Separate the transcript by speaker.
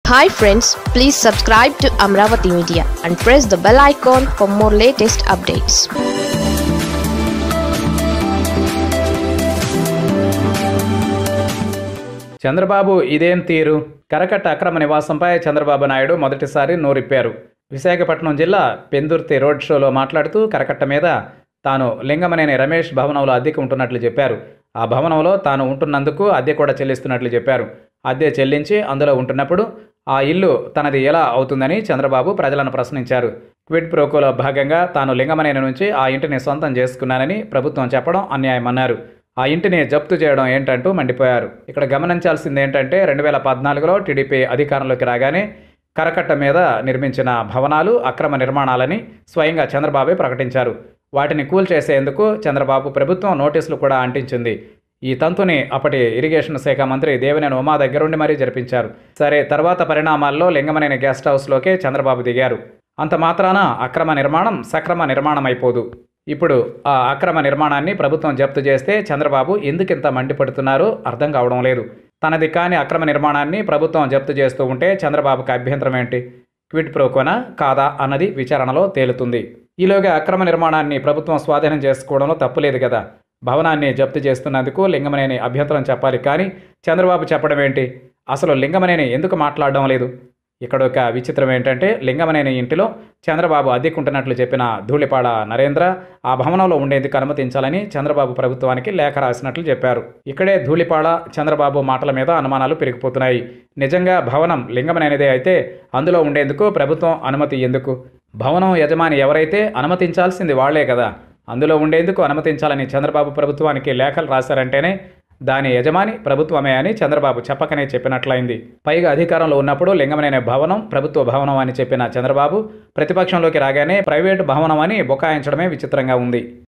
Speaker 1: hi friends please subscribe to Amaravati media and press the bell icon for more latest updates
Speaker 2: Chandrababu ఇదేం తీరు కరకట్ట అక్రమ నివాసంపై చంద్రబాబు నాయుడు మొదటిసారి నోరిప్పారు విశాఖపట్నం జిల్లా పెందుర్తి రోడ్ షోలో మాట్లాడుతూ కరకట్ట మీద తాను లింగమనేని రమేష్ భవనంలో అద్దెకు ఉంటున్నట్లు చెప్పారు ఆ భవనంలో తాను ఉంటున్నందుకు అద్దె కూడా చెల్లిస్తున్నట్లు చెప్పారు అద్దె చెల్లించి అందులో ఉంటున్నప్పుడు ఆ ఇల్లు తనది ఎలా అవుతుందని చంద్రబాబు ప్రజలను ప్రశ్నించారు క్విడ్ ప్రోకోలో భాగంగా తాను లింగమనేని నుంచి ఆ ఇంటిని సొంతం చేసుకున్నానని ప్రభుత్వం చెప్పడం అన్యాయమన్నారు ఆ ఇంటిని జప్తు చేయడం ఏంటంటూ మండిపోయారు ఇక్కడ గమనించాల్సింది ఏంటంటే రెండు వేల పద్నాలుగులో టీడీపీ అధికారంలోకి రాగానే కరకట్ట మీద నిర్మించిన భవనాలు అక్రమ నిర్మాణాలని స్వయంగా చంద్రబాబే ప్రకటించారు వాటిని కూల్చేసేందుకు చంద్రబాబు ప్రభుత్వం నోటీసులు కూడా అంటించింది ఈ తంతుని అప్పటి ఇరిగేషన్ శాఖ మంత్రి దేవినేని ఉమా దగ్గరుండి మరీ జరిపించారు సరే తర్వాత పరిణామాల్లో లింగమనేని గెస్ట్ హౌస్లోకే చంద్రబాబు దిగారు అంత మాత్రాన అక్రమ నిర్మాణం సక్రమ నిర్మాణం అయిపోదు ఇప్పుడు ఆ అక్రమ నిర్మాణాన్ని ప్రభుత్వం జప్తు చేస్తే చంద్రబాబు ఎందుకింత మండిపడుతున్నారో అర్థం కావడం లేదు తనది కాని అక్రమ నిర్మాణాన్ని ప్రభుత్వం జప్తు చేస్తూ ఉంటే చంద్రబాబుకి అభ్యంతరం ఏంటి క్విట్ ప్రోకోనా కాదా అన్నది విచారణలో తేలుతుంది ఈలోగా అక్రమ నిర్మాణాన్ని ప్రభుత్వం స్వాధీనం చేసుకోవడంలో తప్పులేదు కదా భవనాన్ని జప్తు చేస్తున్నందుకు లింగమనేని అభ్యంతరం చెప్పాలి కానీ చంద్రబాబు చెప్పడం ఏంటి అసలు లింగమనేని ఎందుకు మాట్లాడడం లేదు ఇక్కడ ఒక విచిత్రం ఏంటంటే లింగమనేని ఇంటిలో చంద్రబాబు అద్దెకుంటున్నట్లు చెప్పిన ధూళిపాడ నరేంద్ర ఆ భవనంలో ఉండేందుకు అనుమతించాలని చంద్రబాబు ప్రభుత్వానికి లేఖ రాసినట్లు చెప్పారు ఇక్కడే ధూళిపాడ చంద్రబాబు మాటల మీద అనుమానాలు పెరిగిపోతున్నాయి నిజంగా భవనం లింగమనేనిదే అయితే అందులో ఉండేందుకు ప్రభుత్వం అనుమతి ఎందుకు భవనం యజమాని ఎవరైతే అనుమతించాల్సింది వాళ్లే కదా అందులో ఉండేందుకు అనుమతించాలని చంద్రబాబు ప్రభుత్వానికి లేఖలు రాశారంటేనే దాని యజమాని ప్రభుత్వమే అని చంద్రబాబు చెప్పకనే చెప్పినట్లయింది పైగా అధికారంలో ఉన్నప్పుడు లింగమనేని భవనం ప్రభుత్వ భవనం అని చెప్పిన చంద్రబాబు ప్రతిపక్షంలోకి రాగానే ప్రైవేటు భవనం అని బుకాయించడమే విచిత్రంగా ఉంది